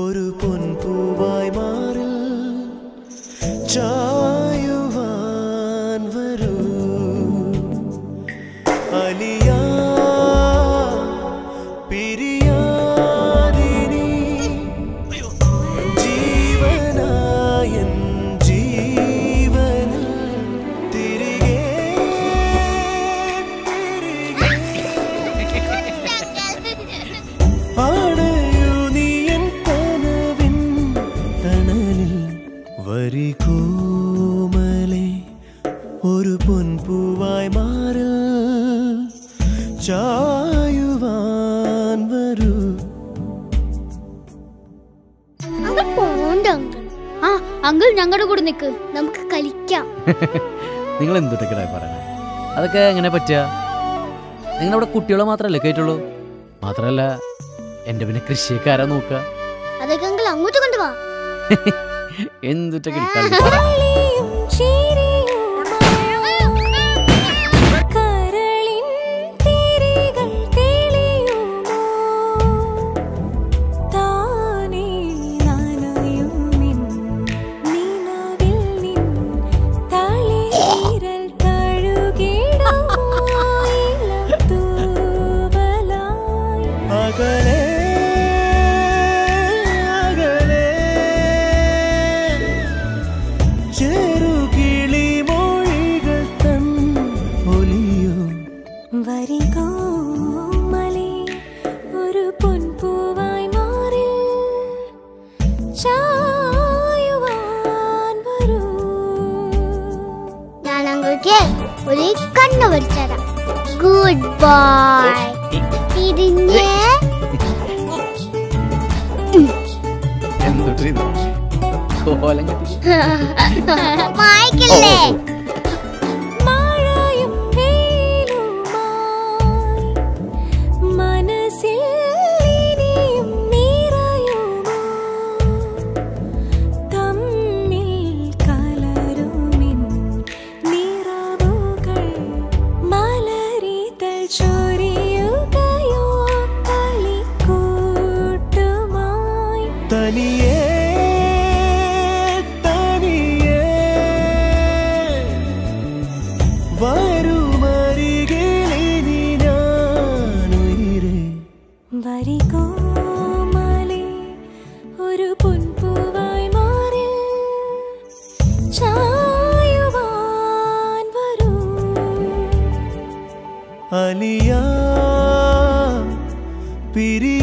ഒരു പൊൻപൂവായി മാറിൽ ചായുവാൻ വരൂ അലിയാ പിരിയാതിനി ജീവനായൻ ജീവനിൽ തിരികെ ആടയു നീ എൻ കനവിൻ തണലിൽ വരികോമലെ ഒരു പൊൻപൂവായി മാറിൽ ചായുവാൻ വരൂ അങ്കിൾ പോണ്ട അങ്കിൾ ആ അങ്കിൾ ഞങ്ങളുടെ കൂടെ നിൽക്ക് നമുക്ക് കളിക്കാം നിങ്ങൾ എന്തുട്ടൊക്കെയായി പറയണേ അതൊക്കെ എങ്ങനെ പറ്റുക നിങ്ങളവിടെ കുട്ടികളെ മാത്രമല്ലേ കേട്ടുള്ളൂ മാത്രമല്ല എൻ്റെ പിന്നെ കൃഷിയൊക്കെ ആരാ നോക്കുക അതൊക്കെ അങ്കിൾ അങ്ങോട്ട് കൊണ്ടുപോവാ എന്തുട്ടൊക്കെ കളി അകലെ അകലെ ചെറുകിളി മൊഴികൾ തൻ ഒലിയോ വരികോമലേ ഒരു പൊൻപൂവായി മാറി ചായുവാൻ വരൂ ഞാൻ അങ്കിൾക്ക് ഒരു കണ്ണു വരച്ചതരാം ഗുഡ് ബോയ് തിരിഞ്ഞ് എന്തുട്ട് ഇത്? കോലം കെട്ടി മായ്ക്കല്ലേ മഴയും വെയിലുമായി മനസ്സിൽ ഇനിയും നിറയുമോ തമ്മിൽ കലരുമിൻ നിറവുകൾ മലരിതൾ ചൊരിയുകയോ കളിക്കൂട്ടുമായി തനിയേ തനിയേ വരുമരികിലിനി ഞാനുയിരേ വരികോമലേ ഒരു പൊൻപൂവായി മാറി ചായുവാൻ വരൂ അലിയാ പിരി